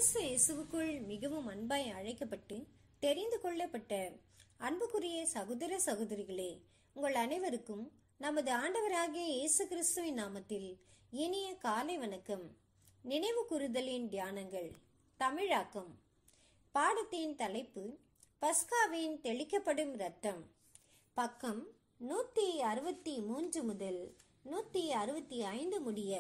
கிறிஸ்து இயேசுவுக்குள் மிகவும் அன்பாய் அழைக்கப்பட்டு தெரிந்து கொள்ளப்பட்ட அன்புக்குரிய சகோதர சகோதரிகளே உங்கள் அனைவருக்கும் நமது ஆண்டவராகிய இயேசு கிறிஸ்துவின் நாமத்தில் இனிய காலை வணக்கம் நினைவு கூறுதலின் தியானங்கள் தமிழாக்கம் பாடத்தின் தலைப்பு பஸ்காவின் தெளிக்கப்படும் இரத்தம் பக்கம் நூத்தி அறுபத்தி மூன்று முதல் நூத்தி அறுபத்தி ஐந்து முடிய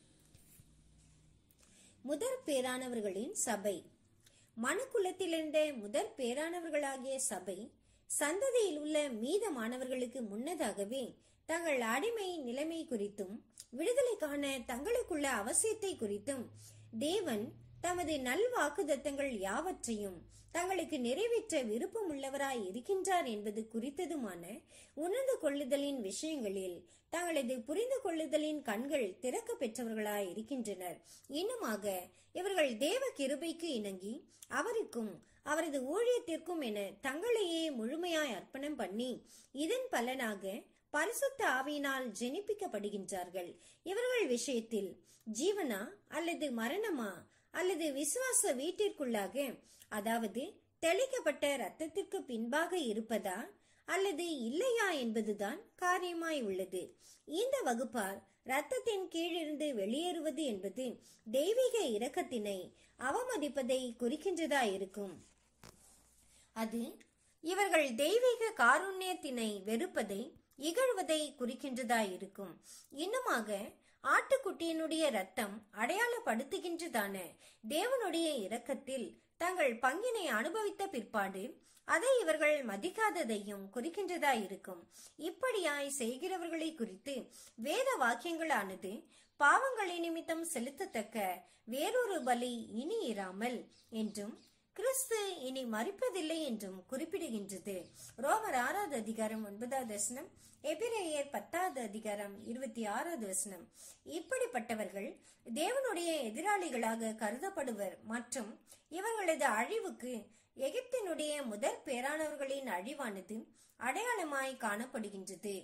முதற் பேரானவர்களின் சபை மனுக்குலத்திலிருந்த முதற் பேரானவர்களாகிய சபை சந்ததியில் உள்ள மீதமானவர்களுக்கு முன்னதாகவே தங்கள் அடிமை நிலைமை குறித்தும் விடுதலைக்கான தங்களுக்குள்ள அவசியத்தை குறித்தும் தேவன் தமது நல்வாக்குதத்தங்கள் யாவற்றையும் தங்களுக்கு நிறைவேற்ற விருப்பம் உள்ளவராய் இருக்கின்றார் என்பது குறித்ததுமான உணர்ந்து கொள்ளுதலின் விஷயங்களில் தங்களது புரிந்து கொள்ளுதலின் கண்கள் திறக்க பெற்றவர்களாய் இருக்கின்றனர் இன்னுமாக இவர்கள் தேவ கிருபைக்கு இணங்கி அவருக்கும் அவரது ஊழியத்திற்கும் என தங்களையே முழுமையாய் அர்ப்பணம் பண்ணி இதன் பலனாக பரிசுத்த ஆவியினால் ஜெனிப்பிக்கப்படுகின்றார்கள் இவர்கள் விஷயத்தில் ஜீவனா அல்லது மரணமா அல்லது விசுவாச வீட்டிற்குள்ளாக அதாவது தெளிக்கப்பட்ட இரத்தத்திற்கு பின்பாக இருப்பதா அல்லது இல்லையா என்பதுதான் காரியமாய் உள்ளது இந்த வகுப்பார் இரத்தத்தின் கீழிருந்து வெளியேறுவது என்பது தெய்வீக இரக்கத்தினை அவமதிப்பதை குறிக்கின்றதா இருக்கும் அது இவர்கள் தெய்வீக காருண்யத்தினை வெறுப்பதை இகழ்வதை குறிக்கின்றதா இருக்கும் இன்னுமாக ஆட்டுக்குட்டியினுடைய ரத்தம் அடையாளப்படுத்துகின்றதான தேவனுடைய இரக்கத்தில் தங்கள் பங்கினை அனுபவித்த பிற்பாடு அதை இவர்கள் மதிக்காததையும் குறிக்கின்றதா இருக்கும் இப்படியாய் செய்கிறவர்களை குறித்து வேத வாக்கியங்களானது பாவங்களை நிமித்தம் செலுத்தத்தக்க வேறொரு பலி இனி இராமல் என்றும் கிறிஸ்து இனி மறிப்பதில்லை என்றும் குறிப்பிடுகின்றது ரோமர் ஆறாவது அதிகாரம் ஒன்பதாவது வசனம் எபிரேயர் பத்தாவது அதிகாரம் இருபத்தி ஆறாவது வசனம் இப்படிப்பட்டவர்கள் தேவனுடைய எதிராளிகளாக கருதப்படுவர் மற்றும் இவர்களது அழிவுக்கு எகிப்தினுடைய முதற் பேரானவர்களின் அழிவானது அடையாளமாய் காணப்படுகின்றது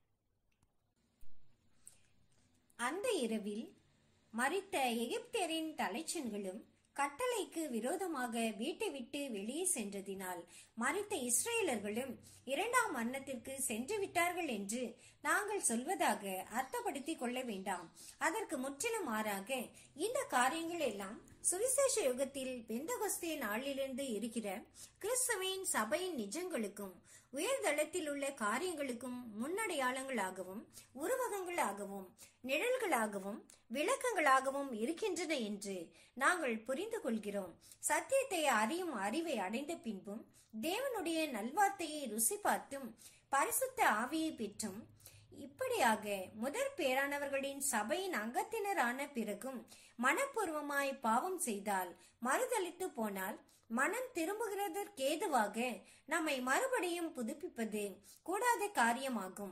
அந்த இரவில் மறித்த எகிப்தியரின் தலைச்சன்களும் கட்டளைக்கு விரோதமாக வீட்டை விட்டு வெளியே சென்றதினால் மறித்த இஸ்ரேலர்களும் இரண்டாம் மன்னத்திற்கு சென்று விட்டார்கள் என்று நாங்கள் சொல்வதாக அர்த்தப்படுத்திக் கொள்ள வேண்டாம் அதற்கு முற்றிலும் மாறாக இந்த காரியங்கள் எல்லாம் சுவிசேஷ யுகத்தில் பெந்தகொஸ்தே நாளிலிருந்து இருக்கிற கிறிஸ்துவின் சபையின் நிஜங்களுக்கும் உயர்தளத்தில் உள்ள காரியங்களுக்கும் முன்னடையாளங்களாகவும் உருவகங்களாகவும் நிழல்களாகவும் விளக்கங்களாகவும் இருக்கின்றன என்று நாங்கள் புரிந்து கொள்கிறோம் சத்தியத்தை அறியும் அறிவை அடைந்த பின்பும் தேவனுடைய நல்வார்த்தையை ருசி பார்த்தும் பரிசுத்த ஆவியை பெற்றும் இப்படியாக முதற் பேரானவர்களின் சபையின் அங்கத்தினரான பிறகும் மனப்பூர்வமாய் பாவம் செய்தால் மறுதளித்து போனால் மனம் திரும்புகிறதற்கேதுவாக நம்மை மறுபடியும் புதுப்பிப்பது கூடாத காரியமாகும்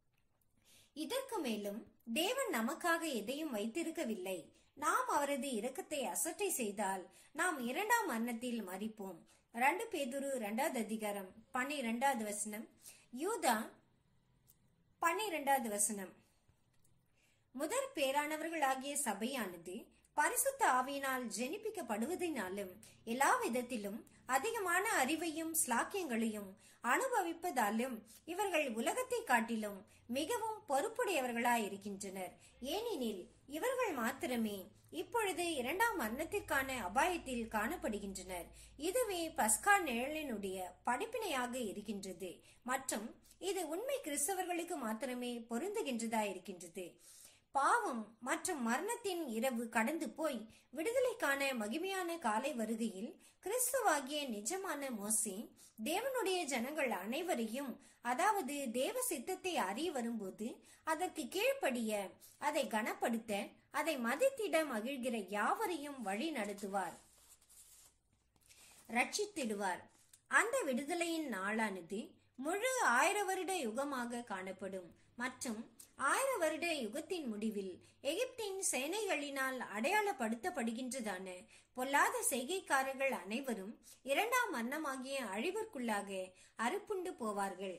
இதற்கு மேலும் தேவன் நமக்காக எதையும் வைத்திருக்கவில்லை நாம் அவரது இரக்கத்தை அசட்டை செய்தால் நாம் இரண்டாம் மரணத்தில் மறிப்போம் ரெண்டு பேதுரு இரண்டாவது அதிகாரம் பன்னிரெண்டாவது வசனம் யூதா பன்னிரெண்டாவது வசனம் முதற் பேரானவர்களாகிய சபையானது பரிசுத்த ஆவியினால் ஜெனிப்பிக்கப்படுவதனாலும் எல்லா விதத்திலும் அதிகமான அறிவையும் ஸ்லாக்கியங்களையும் அனுபவிப்பதாலும் இவர்கள் உலகத்தை காட்டிலும் மிகவும் பொறுப்புடையவர்களாய் இருக்கின்றனர் ஏனெனில் இவர்கள் மாத்திரமே இப்பொழுது இரண்டாம் மரணத்திற்கான அபாயத்தில் காணப்படுகின்றனர் இதுவே பஸ்கா நிழலினுடைய படிப்பினையாக இருக்கின்றது மற்றும் இது உண்மை கிறிஸ்தவர்களுக்கு மாத்திரமே பொருந்துகின்றதா இருக்கின்றது பாவம் மற்றும் மரணத்தின் இரவு கடந்து போய் விடுதலைக்கான மகிமையான காலை வருகையில் கிறிஸ்துவாகிய நிஜமான மோசே தேவனுடைய ஜனங்கள் அனைவரையும் அதாவது தேவ சித்தத்தை அறிய வரும்போது அதற்கு கீழ்ப்படிய அதை கனப்படுத்த அதை மதித்திட மகிழ்கிற யாவரையும் வழி நடத்துவார் ரட்சித்திடுவார் அந்த விடுதலையின் நாளானது முழு ஆயிர வருட யுகமாக காணப்படும் மற்றும் ஆயிர வருட யுகத்தின் முடிவில் எகிப்தின் சேனைகளினால் அடையாளப்படுத்தப்படுகின்றதான பொல்லாத செய்கைக்காரர்கள் அனைவரும் இரண்டாம் மன்னமாகிய அழிவிற்குள்ளாக அறுப்புண்டு போவார்கள்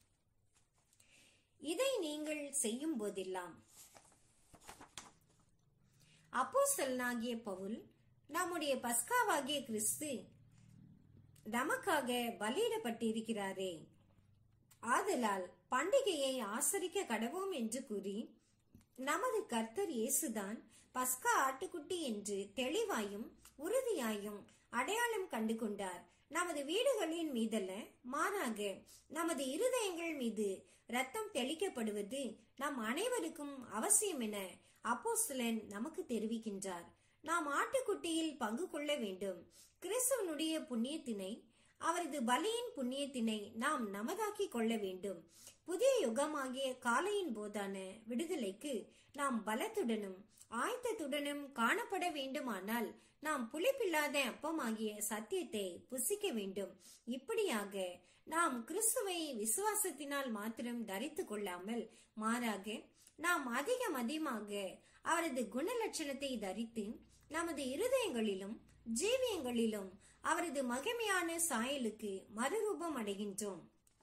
இதை நீங்கள் செய்யும் போதெல்லாம் அப்போஸ்தலனாகிய பவுல் நம்முடைய பஸ்காவாகிய கிறிஸ்து நமக்காக பலியிடப்பட்டிருக்கிறாரே ஆதலால் பண்டிகையை ஆசரிக்க கடவோம் என்று கூறி நமது கர்த்தர் இயேசுதான் பஸ்கா ஆட்டுக்குட்டி என்று தெளிவாயும் உறுதியாயும் அடையாளம் கண்டு கொண்டார் நமது வீடுகளின் மீதல்ல மாறாக நமது இருதயங்கள் மீது ரத்தம் தெளிக்கப்படுவது நம் அனைவருக்கும் அவசியம் என அப்போஸ்தலன் நமக்கு தெரிவிக்கின்றார் நாம் ஆட்டுக்குட்டியில் பங்கு கொள்ள வேண்டும் கிறிஸ்துவனுடைய புண்ணியத்தினை அவரது பலியின் புண்ணியத்தினை நாம் நமதாக்கிக் கொள்ள வேண்டும் புதிய யுகமாகிய காலையின் போதான விடுதலைக்கு நாம் பலத்துடனும் ஆயத்தத்துடனும் காணப்பட வேண்டுமானால் நாம் புளிப்பில்லாத அப்பமாகிய சத்தியத்தை புசிக்க வேண்டும் இப்படியாக நாம் கிறிஸ்துவை விசுவாசத்தினால் மாத்திரம் தரித்து கொள்ளாமல் மாறாக நாம் அதிகம் அதிகமாக அவரது குணலட்சணத்தை தரித்து நமது இருதயங்களிலும் ஜீவியங்களிலும் அவரது மகிமையான சாயலுக்கு மறுரூபம் அடைகின்றோம்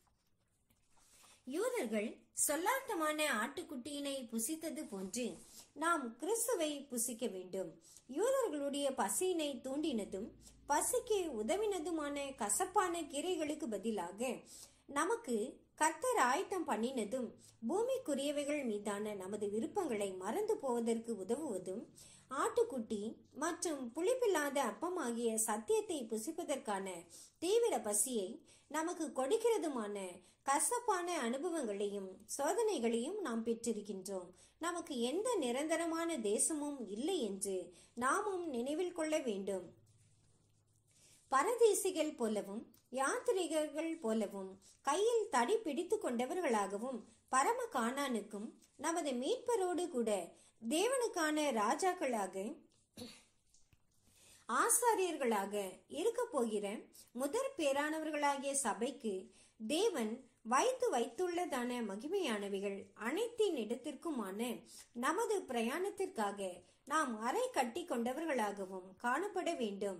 யூதர்கள் சொல்லாட்டமான ஆட்டுக்குட்டியினை புசித்தது போன்று நாம் கிறிஸ்துவை புசிக்க வேண்டும் யூதர்களுடைய பசியினை தூண்டினதும் பசிக்கு உதவினதுமான கசப்பான கீரைகளுக்கு பதிலாக நமக்கு கர்த்தர் ஆயத்தம் பண்ணினதும் பூமிக்குரியவைகள் மீதான நமது விருப்பங்களை மறந்து போவதற்கு உதவுவதும் ஆட்டுக்குட்டி மற்றும் புளிப்பில்லாத அப்பமாகிய சத்தியத்தை புசிப்பதற்கான தீவிர பசியை நமக்கு கொடுக்கிறதுமான கசப்பான அனுபவங்களையும் சோதனைகளையும் நாம் பெற்றிருக்கின்றோம் நமக்கு எந்த நிரந்தரமான தேசமும் இல்லை என்று நாமும் நினைவில் கொள்ள வேண்டும் பரதேசிகள் போலவும் யாத்திரிகர்கள் போலவும் கையில் தடி பிடித்து கொண்டவர்களாகவும் பரம காணானுக்கும் நமது மீட்பரோடு கூட தேவனுக்கான ராஜாக்களாக ஆசாரியர்களாக இருக்க போகிற முதற் பேரானவர்களாகிய சபைக்கு தேவன் வைத்து வைத்துள்ளதான மகிமையானவைகள் அனைத்தின் இடத்திற்குமான நமது பிரயாணத்திற்காக நாம் அறை கட்டி கொண்டவர்களாகவும் காணப்பட வேண்டும்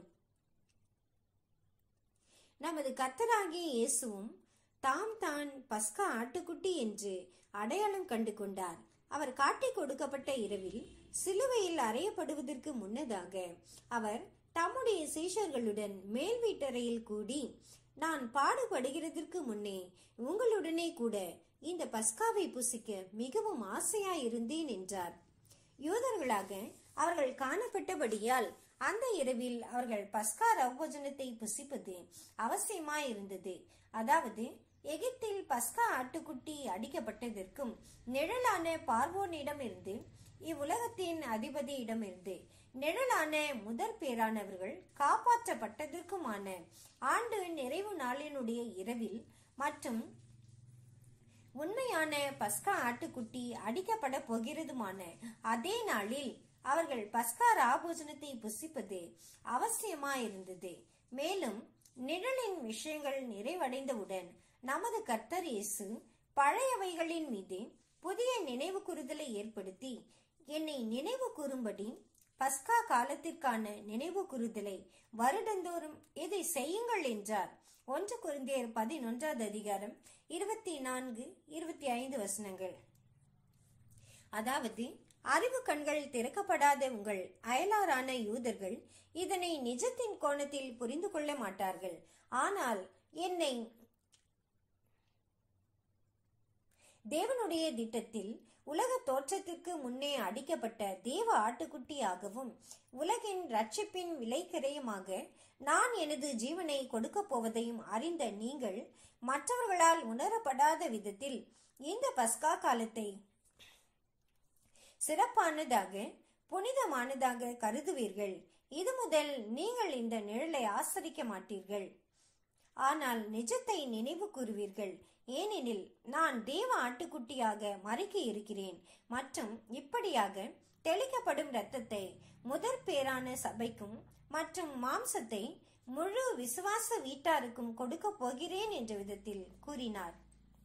நமது கத்தராகிய இயேசுவும் தாம் தான் பஸ்கா ஆட்டுக்குட்டி என்று அடையாளம் கண்டு கொண்டார் அவர் காட்டிக் கொடுக்கப்பட்ட இரவில் சிலுவையில் அறையப்படுவதற்கு முன்னதாக அவர் தம்முடைய சீஷர்களுடன் மேல் வீட்டறையில் கூடி நான் பாடுபடுகிறதற்கு முன்னே உங்களுடனே கூட இந்த பஸ்காவை புசிக்க மிகவும் ஆசையாயிருந்தேன் என்றார் யூதர்களாக அவர்கள் காணப்பட்டபடியால் அந்த இரவில் அவர்கள் பஸ்கா ரவோஜனத்தை புசிப்பது அவசியமாயிருந்தது அதாவது எகிப்தில் பஸ்கா ஆட்டுக்குட்டி அடிக்கப்பட்டதற்கும் நிழலான பார்வோனிடமிருந்து இவ்வுலகத்தின் அதிபதியிடமிருந்து நிழலான முதற் பேரானவர்கள் காப்பாற்றப்பட்டதற்குமான ஆண்டு நிறைவு நாளினுடைய இரவில் மற்றும் உண்மையான பஸ்கா ஆட்டுக்குட்டி அடிக்கப்பட போகிறதுமான அதே நாளில் அவர்கள் பஸ்கா ராபோஜனத்தை புசிப்பது அவசியமாயிருந்தது மேலும் நிழலின் விஷயங்கள் நிறைவடைந்தவுடன் நமது கர்த்தர் இயேசு பழையவைகளின் மீது புதிய நினைவு கூறுதலை ஏற்படுத்தி என்னை நினைவு கூறும்படி பஸ்கா காலத்திற்கான நினைவு கூறுதலை வருடந்தோறும் இதை செய்யுங்கள் என்றார் ஒன்று குருந்தியர் பதினொன்றாவது அதிகாரம் இருபத்தி நான்கு இருபத்தி ஐந்து வசனங்கள் அதாவது அறிவு கண்கள் திறக்கப்படாத உங்கள் அயலாரான யூதர்கள் இதனை நிஜத்தின் கோணத்தில் புரிந்து கொள்ள மாட்டார்கள் ஆனால் என்னை தேவனுடைய திட்டத்தில் உலக தோற்றத்திற்கு முன்னே அடிக்கப்பட்ட தேவ ஆட்டுக்குட்டியாகவும் உலகின் ரட்சிப்பின் விலைக்கிரயமாக நான் எனது ஜீவனை கொடுக்க போவதையும் அறிந்த நீங்கள் மற்றவர்களால் உணரப்படாத விதத்தில் இந்த பஸ்கா காலத்தை சிறப்பானதாக புனிதமானதாக கருதுவீர்கள் இது முதல் நீங்கள் இந்த நிழலை ஆசரிக்க மாட்டீர்கள் ஆனால் நிஜத்தை நினைவு கூறுவீர்கள் ஏனெனில் நான் தேவ ஆட்டுக்குட்டியாக மறைக்க இருக்கிறேன் மற்றும் இப்படியாக தெளிக்கப்படும் இரத்தத்தை முதற் பேரான சபைக்கும் மற்றும் மாம்சத்தை முழு விசுவாச வீட்டாருக்கும் கொடுக்க போகிறேன் என்ற விதத்தில் கூறினார்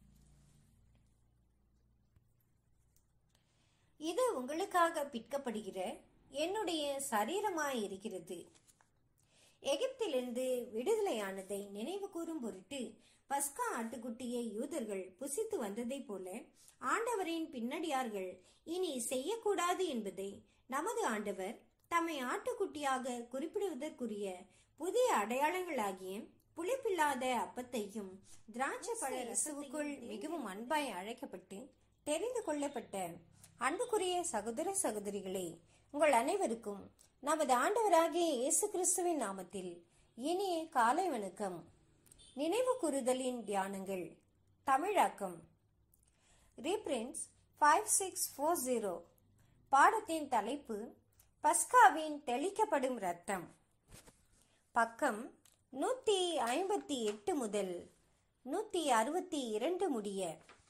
இது உங்களுக்காக பிற்கப்படுகிற என்னுடைய சரீரமாய் இருக்கிறது எகிப்திலிருந்து விடுதலையானதை நினைவு கூறும் பொருட்டு பஸ்கா ஆட்டுக்குட்டியை யூதர்கள் புசித்து வந்ததைப் போல ஆண்டவரின் பின்னடியார்கள் இனி செய்யக்கூடாது என்பதை நமது ஆண்டவர் தம்மை ஆட்டுக்குட்டியாக குறிப்பிடுவதற்குரிய புதிய அடையாளங்களாகிய புளிப்பில்லாத அப்பத்தையும் திராட்சை பழ ரசவுக்குள் மிகவும் அன்பாய் அழைக்கப்பட்டு தெரிந்து கொள்ளப்பட்ட அன்புக்குரிய சகோதர சகோதரிகளே உங்கள் அனைவருக்கும் நமது ஆண்டவராகிய இயேசு கிறிஸ்துவின் நாமத்தில் இனிய காலை வணக்கம் நினைவு கூறுதலின் தியானங்கள் தமிழாக்கம் reprints five six four zero பாடத்தின் தலைப்பு பஸ்காவின் தெளிக்கப்படும் ரத்தம் பக்கம் நூத்தி ஐம்பத்தி எட்டு முதல் நூத்தி அறுபத்தி இரண்டு முடிய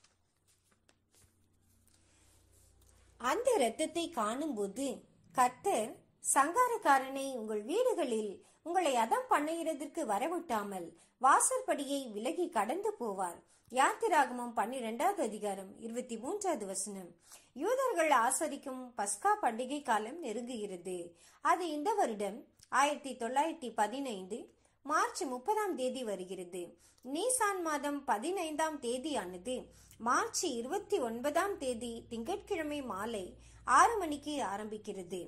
அந்த இரத்தத்தை காணும்போது கர்த்தர் சங்காரக்காரனை உங்கள் வீடுகளில் உங்களை அதம் பண்ணுகிறதற்கு வரவிட்டாமல் வாசற்படியை விலகி கடந்து போவார் யாத்திராகமம் பன்னிரெண்டாவது அதிகாரம் இருபத்தி மூன்றாவது வசனம் யூதர்கள் ஆசரிக்கும் பஸ்கா பண்டிகை காலம் நெருங்குகிறது அது இந்த வருடம் ஆயிரத்தி தொள்ளாயிரத்தி பதினைந்து மார்ச் முப்பதாம் தேதி வருகிறது நீசான் மாதம் பதினைந்தாம் தேதியானது மார்ச் இருபத்தி ஒன்பதாம் தேதி திங்கட்கிழமை மாலை ஆறு மணிக்கு ஆரம்பிக்கிறது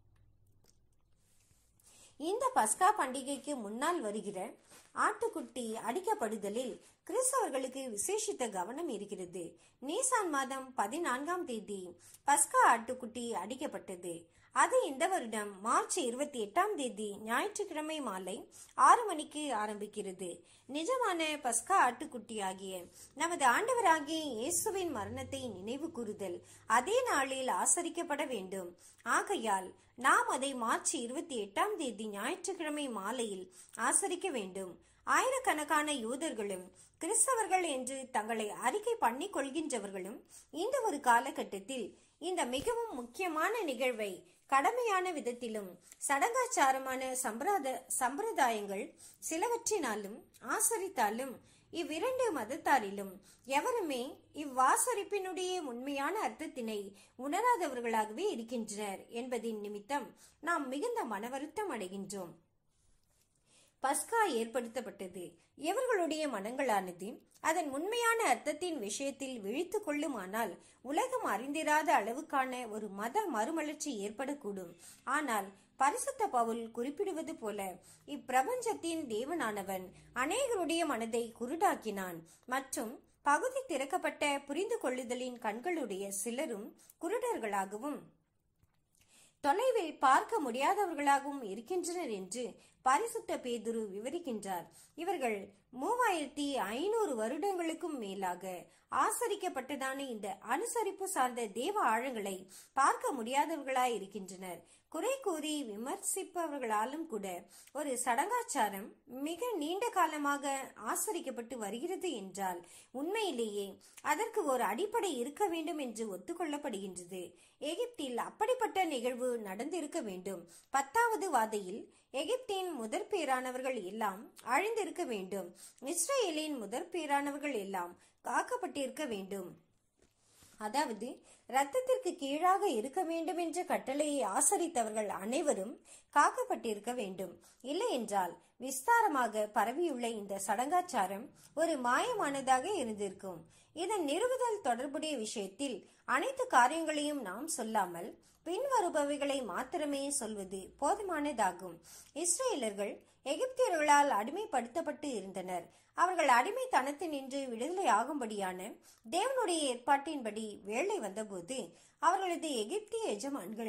இந்த பஸ்கா பண்டிகைக்கு முன்னால் வருகிற ஆட்டுக்குட்டி அடிக்கப்படுதலில் கிறிஸ்தவர்களுக்கு விசேஷித்த கவனம் இருக்கிறது நீசான் மாதம் பதினான்காம் தேதி பஸ்கா ஆட்டுக்குட்டி அடிக்கப்பட்டது அது இந்த வருடம் மார்ச் இருபத்தி எட்டாம் தேதி ஞாயிற்றுக்கிழமை மாலை ஆறு மணிக்கு ஆரம்பிக்கிறது நிஜமான பஸ்கா ஆட்டுக்குட்டி ஆகிய நமது ஆண்டவராகிய இயேசுவின் மரணத்தை நினைவு கூறுதல் அதே நாளில் ஆசரிக்கப்பட வேண்டும் ஆகையால் நாம் அதை மார்ச் இருபத்தி எட்டாம் தேதி ஞாயிற்றுக்கிழமை மாலையில் ஆசரிக்க வேண்டும் ஆயிரக்கணக்கான யூதர்களும் கிறிஸ்தவர்கள் என்று தங்களை அறிக்கை பண்ணி கொள்கின்றவர்களும் இந்த ஒரு காலகட்டத்தில் இந்த மிகவும் முக்கியமான நிகழ்வை கடமையான விதத்திலும் சடங்காச்சாரமான சம்பிரத சம்பிரதாயங்கள் சிலவற்றினாலும் ஆசரித்தாலும் இவ்விரண்டு மதத்தாரிலும் எவருமே இவ்வாசரிப்பினுடைய உண்மையான அர்த்தத்தினை உணராதவர்களாகவே இருக்கின்றனர் என்பதின் நிமித்தம் நாம் மிகுந்த மனவருத்தம் அடைகின்றோம் பஸ்கா ஏற்படுத்தப்பட்டது எவர்களுடைய மனங்களானது அதன் உண்மையான அர்த்தத்தின் விஷயத்தில் விழித்து கொள்ளுமானால் உலகம் அறிந்திராத அளவுக்கான ஒரு மத மறுமலர்ச்சி ஏற்படக்கூடும் ஆனால் பரிசுத்த பவுல் குறிப்பிடுவது போல இப்பிரபஞ்சத்தின் தேவனானவன் அநேகருடைய மனதை குருடாக்கினான் மற்றும் பகுதி திறக்கப்பட்ட புரிந்து கொள்ளுதலின் கண்களுடைய சிலரும் குருடர்களாகவும் தொலைவில் பார்க்க முடியாதவர்களாகவும் இருக்கின்றனர் என்று பரிசுத்த பேதுரு விவரிக்கின்றார் இவர்கள் மூவாயிரத்தி ஐநூறு வருடங்களுக்கும் மேலாக ஆசரிக்கப்பட்டதான இந்த அனுசரிப்பு சார்ந்த தேவ ஆழங்களை பார்க்க முடியாதவர்களாய் இருக்கின்றனர் குறை கூறி விமர்சிப்பவர்களாலும் கூட ஒரு சடங்காச்சாரம் மிக நீண்ட காலமாக ஆசரிக்கப்பட்டு வருகிறது என்றால் உண்மையிலேயே அதற்கு ஒரு அடிப்படை இருக்க வேண்டும் என்று ஒத்துக்கொள்ளப்படுகின்றது எகிப்தில் அப்படிப்பட்ட நிகழ்வு நடந்திருக்க வேண்டும் பத்தாவது வாதையில் எகிப்தின் முதற் பேரானவர்கள் எல்லாம் அழிந்திருக்க வேண்டும் இஸ்ரேலின் முதற் பேரானவர்கள் எல்லாம் காக்கப்பட்டிருக்க வேண்டும் அதாவது ரத்தத்திற்கு கீழாக இருக்க வேண்டும் என்ற கட்டளையை ஆசரித்தவர்கள் அனைவரும் காக்கப்பட்டிருக்க வேண்டும் இல்லை என்றால் விஸ்தாரமாக பரவியுள்ள இந்த சடங்காச்சாரம் ஒரு மாயமானதாக இருந்திருக்கும் இதன் நிறுவுதல் தொடர்புடைய விஷயத்தில் அனைத்து காரியங்களையும் நாம் சொல்லாமல் பின்வருபவைகளை மாத்திரமே சொல்வது போதுமானதாகும் இஸ்ரேலர்கள் எகிப்தியர்களால் அடிமைப்படுத்தப்பட்டு இருந்தனர் அவர்கள் அடிமைத்தனத்தினின்று விடுதலை ஆகும்படியான தேவனுடைய ஏற்பாட்டின்படி வேலை வந்தபோது அவர்களது எகிப்திய எஜமான்கள்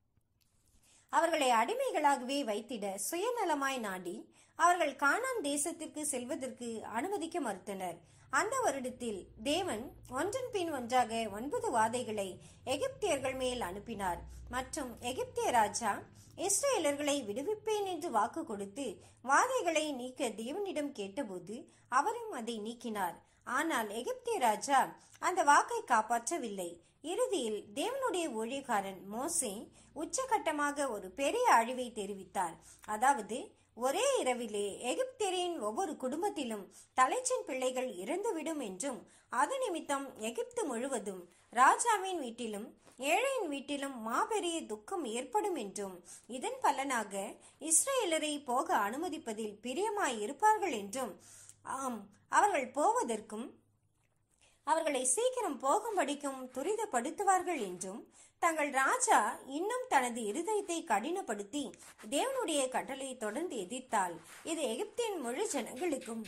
அவர்களை அடிமைகளாகவே வைத்திட சுயநலமாய் நாடி அவர்கள் கானான் தேசத்திற்கு செல்வதற்கு அனுமதிக்க மறுத்தனர் அந்த வருடத்தில் தேவன் ஒன்றன் பின் ஒன்றாக ஒன்பது வாதைகளை எகிப்தியர்கள் மேல் அனுப்பினார் மற்றும் எகிப்திய ராஜா இஸ்ரேலர்களை விடுவிப்பேன் என்று வாக்கு கொடுத்து வாதைகளை நீக்க தேவனிடம் கேட்டபோது அவரும் அதை நீக்கினார் ஆனால் எகிப்திய ராஜா அந்த வாக்கை காப்பாற்றவில்லை இறுதியில் தேவனுடைய ஊழியக்காரன் மோசே உச்சகட்டமாக ஒரு பெரிய அழிவை தெரிவித்தார் அதாவது ஒரே இரவிலே எகிப்தியரின் ஒவ்வொரு குடும்பத்திலும் தலைச்சின் பிள்ளைகள் இறந்துவிடும் என்றும் அது நிமித்தம் எகிப்து முழுவதும் ராஜாவின் வீட்டிலும் ஏழையின் வீட்டிலும் மாபெரிய துக்கம் ஏற்படும் என்றும் இதன் பலனாக இஸ்ரேலரை போக அனுமதிப்பதில் பிரியமாய் இருப்பார்கள் என்றும் ஆம் அவர்கள் போவதற்கும் அவர்களை சீக்கிரம் போகும்படிக்கும் துரிதப்படுத்துவார்கள் என்றும் தங்கள் ராஜா இன்னும் தனது இருதயத்தை கடினப்படுத்தி தேவனுடைய கட்டளை தொடர்ந்து எதிர்த்தால் இது எகிப்தின் முழு ஜனங்களுக்கும்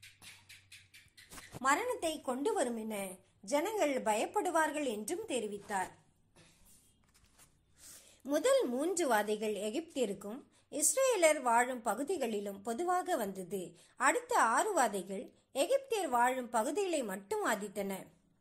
மரணத்தை கொண்டு வரும் என ஜனங்கள் பயப்படுவார்கள் என்றும் தெரிவித்தார் முதல் மூன்று வாதைகள் எகிப்திற்கும் இஸ்ரேலர் வாழும் பகுதிகளிலும் பொதுவாக வந்தது அடுத்த ஆறு வாதைகள் எகிப்தியர் வாழும் பகுதிகளை மட்டும் பாதித்தன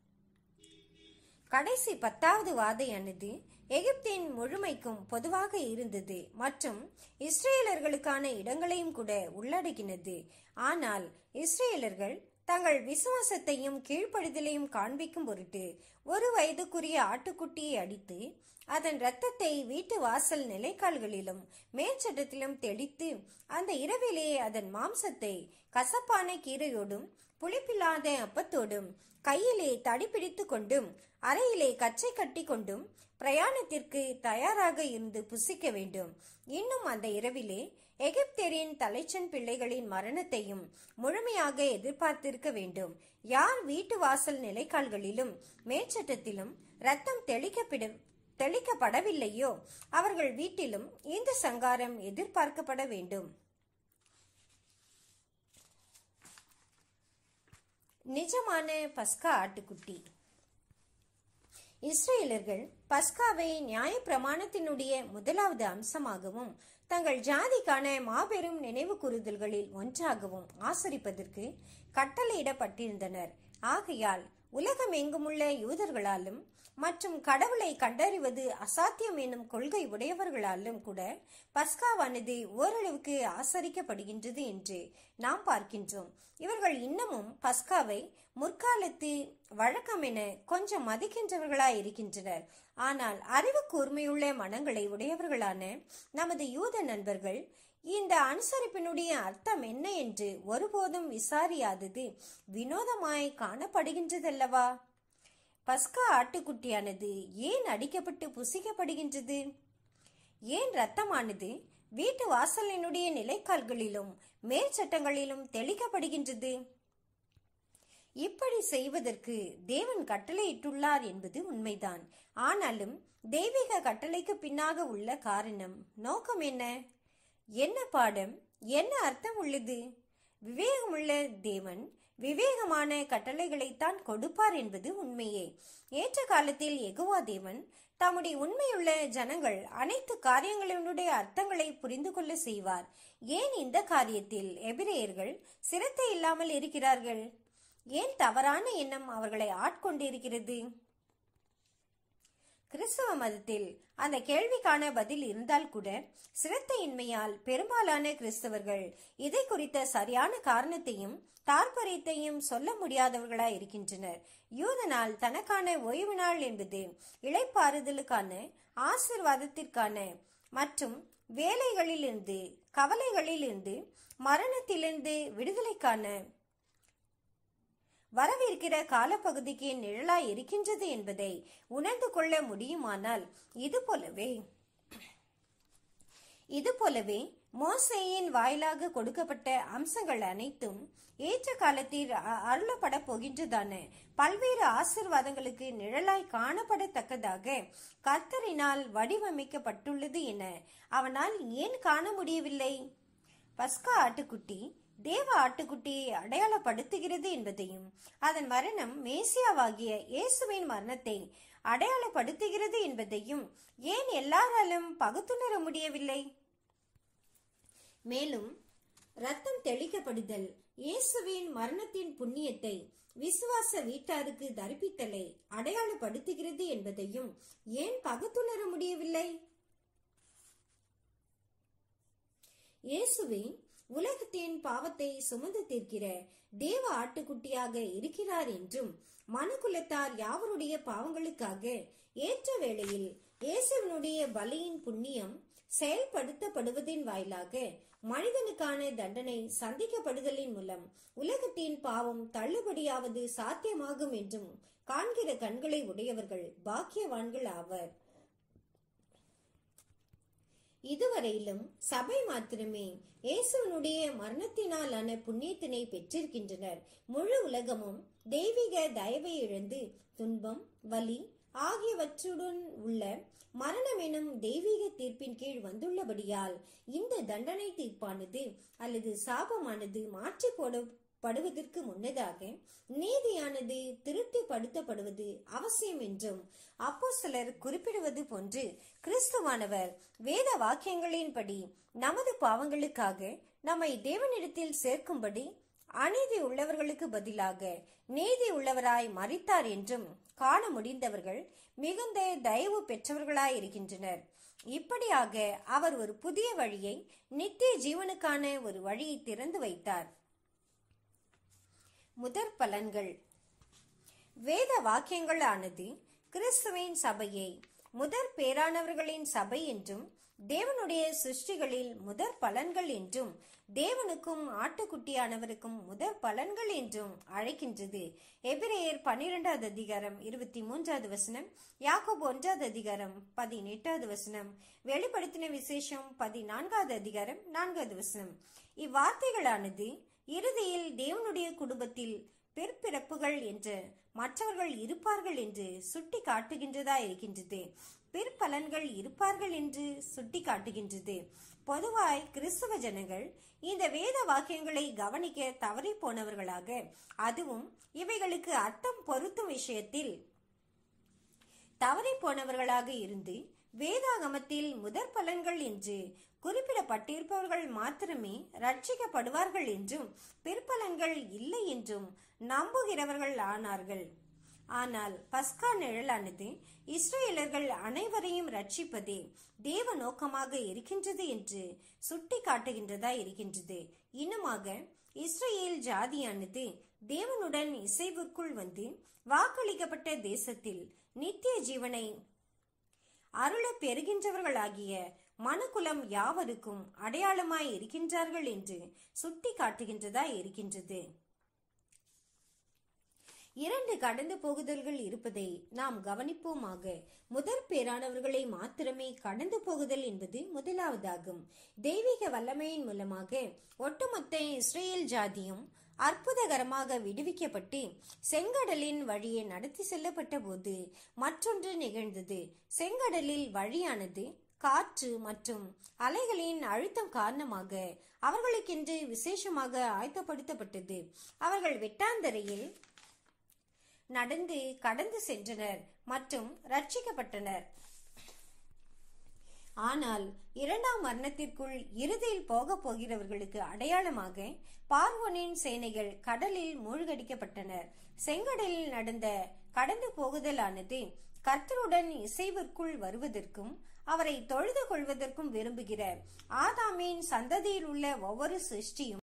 கடைசி பத்தாவது வாதையானது எகிப்தின் முழுமைக்கும் பொதுவாக இருந்தது மற்றும் இஸ்ரேலர்களுக்கான இடங்களையும் கூட உள்ளடக்கினது ஆனால் இஸ்ரேலர்கள் தங்கள் விசுவாசத்தையும் கீழ்ப்படுதலையும் காண்பிக்கும் பொருட்டு ஒரு வயதுக்குரிய ஆட்டுக்குட்டியை அடித்து அதன் இரத்தத்தை வீட்டு வாசல் நிலைக்கால்களிலும் மேற்சட்டத்திலும் தெளித்து அந்த இரவிலே அதன் மாம்சத்தை கசப்பான கீரையோடும் புளிப்பில்லாத அப்பத்தோடும் கையிலே தடி பிடித்து கொண்டும் அறையிலே கச்சை கட்டி கொண்டும் பிரயாணத்திற்கு தயாராக இருந்து புசிக்க வேண்டும் இன்னும் அந்த இரவிலே எகிப்தியரின் தலைச்சன் பிள்ளைகளின் மரணத்தையும் முழுமையாக எதிர்பார்த்திருக்க வேண்டும் யார் வீட்டு வாசல் நிலைக்கால்களிலும் மேற்சட்டத்திலும் ரத்தம் தெளிக்கப்பட தெளிக்கப்படவில்லையோ அவர்கள் வீட்டிலும் இந்த சங்காரம் எதிர்பார்க்கப்பட வேண்டும் நிஜமான பஸ்கா ஆட்டுக்குட்டி இஸ்ரேலர்கள் பஸ்காவை நியாய பிரமாணத்தினுடைய முதலாவது அம்சமாகவும் தங்கள் ஜாதிக்கான மாபெரும் நினைவு கூறுதல்களில் ஒன்றாகவும் ஆசரிப்பதற்கு கட்டளையிடப்பட்டிருந்தனர் ஆகையால் உலகம் எங்குமுள்ள யூதர்களாலும் மற்றும் கடவுளை கண்டறிவது அசாத்தியம் என்னும் கொள்கை உடையவர்களாலும் கூட பஸ்காவானது ஓரளவுக்கு ஆசரிக்கப்படுகின்றது என்று நாம் பார்க்கின்றோம் இவர்கள் இன்னமும் பஸ்காவை முற்காலத்து வழக்கம் என கொஞ்சம் மதிக்கின்றவர்களாய் இருக்கின்றனர் ஆனால் அறிவு கூர்மையுள்ள மனங்களை உடையவர்களான நமது யூத நண்பர்கள் இந்த அனுசரிப்பினுடைய அர்த்தம் என்ன என்று ஒருபோதும் விசாரியாதது வினோதமாய் காணப்படுகின்றதல்லவா பஸ்கா ஆட்டுக்குட்டியானது ஏன் அடிக்கப்பட்டு புசிக்கப்படுகின்றது ஏன் ரத்தமானது வீட்டு வாசலினுடைய நிலைக்கால்களிலும் மேற்சட்டங்களிலும் தெளிக்கப்படுகின்றது இப்படி செய்வதற்கு தேவன் கட்டளையிட்டுள்ளார் என்பது உண்மைதான் ஆனாலும் தெய்வீக கட்டளைக்கு பின்னாக உள்ள காரணம் நோக்கம் என்ன என்ன பாடம் என்ன அர்த்தம் உள்ளது விவேகமுள்ள தேவன் விவேகமான கட்டளைகளைத்தான் கொடுப்பார் என்பது உண்மையே ஏற்ற காலத்தில் எகுவா தேவன் தம்முடைய உண்மையுள்ள ஜனங்கள் அனைத்து காரியங்களினுடைய அர்த்தங்களை புரிந்து கொள்ள செய்வார் ஏன் இந்த காரியத்தில் எபிரேயர்கள் சிரத்தை இல்லாமல் இருக்கிறார்கள் ஏன் தவறான எண்ணம் அவர்களை ஆட்கொண்டிருக்கிறது கிறிஸ்தவ மதத்தில் அந்த கேள்விக்கான பதில் இருந்தால் கூட சிரத்தையின்மையால் பெரும்பாலான கிறிஸ்தவர்கள் இதை குறித்த சரியான காரணத்தையும் தாற்பரியத்தையும் சொல்ல முடியாதவர்களாய் இருக்கின்றனர் யூதனால் தனக்கான ஓய்வு நாள் என்பது இளைப்பாறுதலுக்கான ஆசிர்வாதத்திற்கான மற்றும் வேலைகளிலிருந்து கவலைகளிலிருந்து மரணத்திலிருந்து விடுதலைக்கான வரவிருக்கிற காலப்பகுதிக்கு நிழலாய் இருக்கின்றது என்பதை உணர்ந்து கொள்ள முடியுமானால் இது போலவே இது போலவே மோசையின் வாயிலாக கொடுக்கப்பட்ட அம்சங்கள் அனைத்தும் ஏற்ற காலத்தில் அ- அருளப்பட போகின்றதான பல்வேறு ஆசிர்வாதங்களுக்கு நிழலாய் காணப்படத்தக்கதாக கர்த்தரினால் வடிவமைக்கப்பட்டுள்ளது என அவனால் ஏன் காண முடியவில்லை பஸ்கா ஆட்டுக்குட்டி தேவ ஆட்டுக்குட்டியை அடையாளப்படுத்துகிறது என்பதையும் அதன் மரணம் மேசியாவாகிய இயேசுவின் மரணத்தை அடையாளப்படுத்துகிறது என்பதையும் ஏன் எல்லாராலும் பகுத்துணர முடியவில்லை மேலும் ரத்தம் தெளிக்கப்படுதல் இயேசுவின் மரணத்தின் புண்ணியத்தை விசுவாச வீட்டாருக்கு தரிப்பித்தலை அடையாளப்படுத்துகிறது என்பதையும் ஏன் பகுத்துணர முடியவில்லை இயேசுவே உலகத்தின் பாவத்தை சுமந்து தீர்க்கிற தேவ ஆட்டுக்குட்டியாக இருக்கிறார் என்றும் மனுக்குலத்தார் யாவருடைய பாவங்களுக்காக ஏற்ற வேளையில் இயேசுவினுடைய பலியின் புண்ணியம் செயல்படுத்தப்படுவதின் வாயிலாக மனிதனுக்கான தண்டனை சந்திக்கப்படுதலின் மூலம் உலகத்தின் பாவம் தள்ளுபடியாவது சாத்தியமாகும் என்றும் காண்கிற கண்களை உடையவர்கள் பாக்கியவான்கள் ஆவர் இதுவரையிலும் சபை மாத்திரமே இயேசுனுடைய மரணத்தினாலான புண்ணியத்தினை பெற்றிருக்கின்றனர் முழு உலகமும் தெய்வீக தயவை இழந்து துன்பம் வலி ஆகியவற்றுடன் உள்ள மரணம் எனும் தெய்வீக தீர்ப்பின் கீழ் வந்துள்ளபடியால் இந்த தண்டனை தீர்ப்பானது அல்லது சாபமானது மாற்றி போடப்படுவதற்கு முன்னதாக நீதியானது திருப்திப்படுத்தப்படுவது அவசியம் என்றும் அப்போ சிலர் குறிப்பிடுவது போன்று கிறிஸ்துவானவர் வேத வாக்கியங்களின்படி நமது பாவங்களுக்காக நம்மை தேவனிடத்தில் சேர்க்கும்படி அநீதி உள்ளவர்களுக்கு பதிலாக நீதி உள்ளவராய் மறித்தார் என்றும் காண முடிந்தவர்கள் மிகுந்த தயவு பெற்றவர்களாய் இருக்கின்றனர் இப்படியாக அவர் ஒரு புதிய வழியை நித்திய ஜீவனுக்கான ஒரு வழியை திறந்து வைத்தார் முதற் பலன்கள் வேத வாக்கியங்கள் ஆனது கிறிஸ்துவின் சபையை முதற் பேரானவர்களின் சபை என்றும் தேவனுடைய சிருஷ்டிகளில் முதற் பலன்கள் என்றும் தேவனுக்கும் ஆட்டுக்குட்டியானவருக்கும் முதற் பலன்கள் என்றும் அழைக்கின்றது எபிரேயர் பன்னிரெண்டாவது அதிகாரம் இருபத்தி மூன்றாவது வசனம் யாக்கோபு ஒன்றாவது அதிகாரம் பதினெட்டாவது வசனம் வெளிப்படுத்தின விசேஷம் பதினான்காவது அதிகாரம் நான்காவது வசனம் இவ்வார்த்தைகளானது இறுதியில் தேவனுடைய குடும்பத்தில் பிற்பிறப்புகள் என்று மற்றவர்கள் இருப்பார்கள் என்று சுட்டி காட்டுகின்றதா இருக்கின்றது பிற்பலன்கள் இருப்பார்கள் என்று சுட்டி காட்டுகின்றது பொதுவாய் கிறிஸ்தவ ஜனங்கள் இந்த வேத வாக்கியங்களை கவனிக்க தவறி போனவர்களாக அதுவும் இவைகளுக்கு அர்த்தம் பொருத்தும் விஷயத்தில் தவறி போனவர்களாக இருந்து வேதாகமத்தில் முதற் பலன்கள் என்று குறிப்பிடப்பட்டிருப்பவர்கள் மாத்திரமே ரட்சிக்கப்படுவார்கள் என்றும் பிற்பலன்கள் இல்லை என்றும் நம்புகிறவர்கள் ஆனார்கள் ஆனால் பஸ்கா நிழலானது இஸ்ரேலர்கள் அனைவரையும் ரட்சிப்பதே தேவ நோக்கமாக இருக்கின்றது என்று சுட்டி காட்டுகின்றதா இருக்கின்றது இன்னுமாக இஸ்ரேல் ஜாதியானது தேவனுடன் இசைவுக்குள் வந்து வாக்களிக்கப்பட்ட தேசத்தில் நித்திய ஜீவனை அருள பெறுகின்றவர்களாகிய மனுக்குலம் யாவருக்கும் அடையாளமாய் இருக்கின்றார்கள் என்று சுட்டி காட்டுகின்றதா இருக்கின்றது இரண்டு கடந்து போகுதல்கள் இருப்பதை நாம் கவனிப்போமாக முதற் பேரானவர்களை மாத்திரமே கடந்து போகுதல் என்பது முதலாவதாகும் தெய்வீக வல்லமையின் மூலமாக ஒட்டுமொத்த இஸ்ரேல் ஜாதியும் அற்புதகரமாக விடுவிக்கப்பட்டு செங்கடலின் வழியே நடத்தி செல்லப்பட்ட போது மற்றொன்று நிகழ்ந்தது செங்கடலில் வழியானது காற்று மற்றும் அலைகளின் அழுத்தம் காரணமாக அவர்களுக்கென்று விசேஷமாக ஆயத்தப்படுத்தப்பட்டது அவர்கள் வெட்டாந்தரையில் நடந்து கடந்து சென்றனர் மற்றும் ரட்சிக்கப்பட்டனர் ஆனால் இரண்டாம் மரணத்திற்குள் இறுதியில் போக போகிறவர்களுக்கு அடையாளமாக பார்வோனின் சேனைகள் கடலில் மூழ்கடிக்கப்பட்டனர் செங்கடலில் நடந்த கடந்து போகுதலானது கர்த்தருடன் இசைவிற்குள் வருவதற்கும் அவரை தொழுது கொள்வதற்கும் விரும்புகிற ஆதாமின் சந்ததியில் உள்ள ஒவ்வொரு சிருஷ்டியும்